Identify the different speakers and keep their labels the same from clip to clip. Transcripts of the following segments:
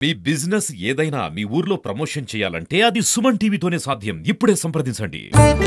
Speaker 1: మీ business ఏదైనా మీ ఊర్లో promotion చేయాలంటే అది సుమన్ టీవీతోనే సాధ్యం ఇప్పుడే సంప్రదించండి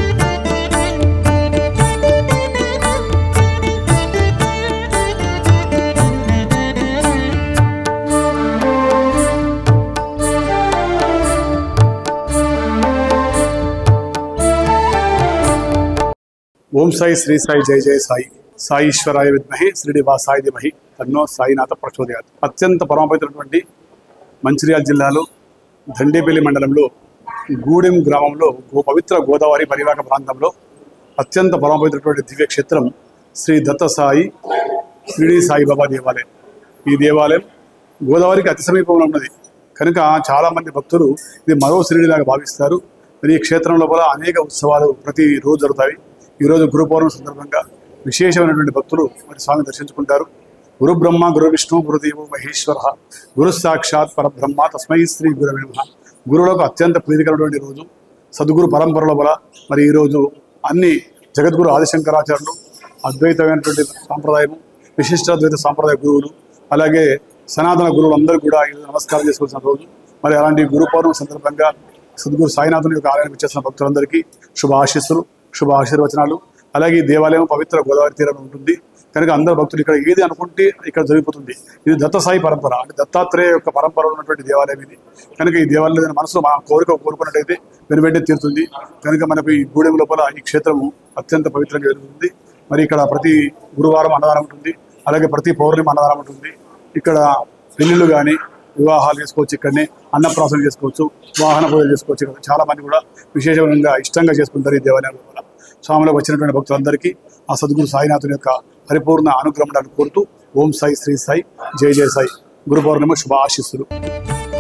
Speaker 2: ఓం సాయి శ్రీ సాయి జయ జయ సాయి సాయి ఈశ్వరాయ విద్మహే శ్రీడి వాసాయి ధీమహి తన్నో సాయినాథ ప్రచోదయాత్ అత్యంత పరమపవిత్రమైనటువంటి మంచిర్యాల జిల్లాలో దండేపల్లి మండలంలో గూడెం గ్రామంలో గో పవిత్ర గోదావరి పరివాహక ప్రాంతంలో అత్యంత పరమపవిత్రమైనటువంటి దివ్యక్షేత్రం శ్రీ దత్త సాయి షిరిడి సాయిబాబా దేవాలయం ఈ దేవాలయం గోదావరికి అతి సమీపంలో ఉన్నది కనుక చాలామంది భక్తులు ఇది మరో షిరిడిలాగా భావిస్తారు మరి ఈ క్షేత్రం లోపల అనేక ఉత్సవాలు ప్రతి రోజు జరుగుతాయి ఈరోజు గురు పౌర్ణమి సందర్భంగా విశేషమైనటువంటి భక్తులు మరి స్వామిని దర్శించుకుంటారు గురు బ్రహ్మ గురు విష్ణు గురుదేవు మహేశ్వర గురు సాక్షాత్ పరబ్రహ్మ తస్మై శ్రీ గురు నమః గురువులకు అత్యంత ప్రీతికరమైనటువంటి రోజు సద్గురు పరంపర లోపల మరి ఈరోజు అన్ని జగద్గురు ఆదిశంకరాచార్యులు అద్వైతమైనటువంటి సాంప్రదాయము విశిష్టాద్వైత సాంప్రదాయ గురువులు అలాగే సనాతన గురువులు అందరూ కూడా ఈరోజు నమస్కారం చేసుకోవాల్సిన రోజు మరి అలాంటి గురు పౌర్ణమి సందర్భంగా సద్గురు సాయినాథుని యొక్క ఆలయానికి వచ్చేసిన భక్తులందరికీ శుభ ఆశీస్సులు శుభ ఆశీర్వచనాలు అలాగే ఈ దేవాలయం పవిత్ర గోదావరి తీరంలో ఉంటుంది కనుక అందరు భక్తులు ఇక్కడ ఏది అనుకుంటే ఇక్కడ జరిగిపోతుంది ఇది దత్త సాయి పరంపర అంటే దత్తాత్రేయ యొక్క పరంపర ఉన్నటువంటి దేవాలయం ఇది కనుక ఈ దేవాలయం ఏదైనా మనసులో మా కోరిక కోరుకున్నట్టయితే వెనువెంటనే తీరుతుంది కనుక మనకు ఈ గూడెం లోపల ఈ క్షేత్రము అత్యంత పవిత్రంగా జరుగుతుంది మరి ఇక్కడ ప్రతి గురువారం అన్నదానం ఉంటుంది అలాగే ప్రతి పౌర్ణమి అన్నదానం ఉంటుంది ఇక్కడ పెళ్లిళ్ళు కానీ వివాహాలు చేసుకోవచ్చు ఇక్కడనే అన్నప్రాసన చేసుకోవచ్చు వాహన పూజలు చేసుకోవచ్చు ఇక్కడ చాలా మంది కూడా విశేషంగా ఇష్టంగా చేసుకుంటారు ఈ దేవాలయం లోపల స్వామిలోకి వచ్చినటువంటి భక్తులందరికీ ఆ సద్గురు సాయినాథుని యొక్క పరిపూర్ణ అనుగ్రహం కోరుతూ ఓం సాయి శ్రీ సాయి జయ జయ సాయి గురు పౌర్ణమి శుభ ఆశీస్సులు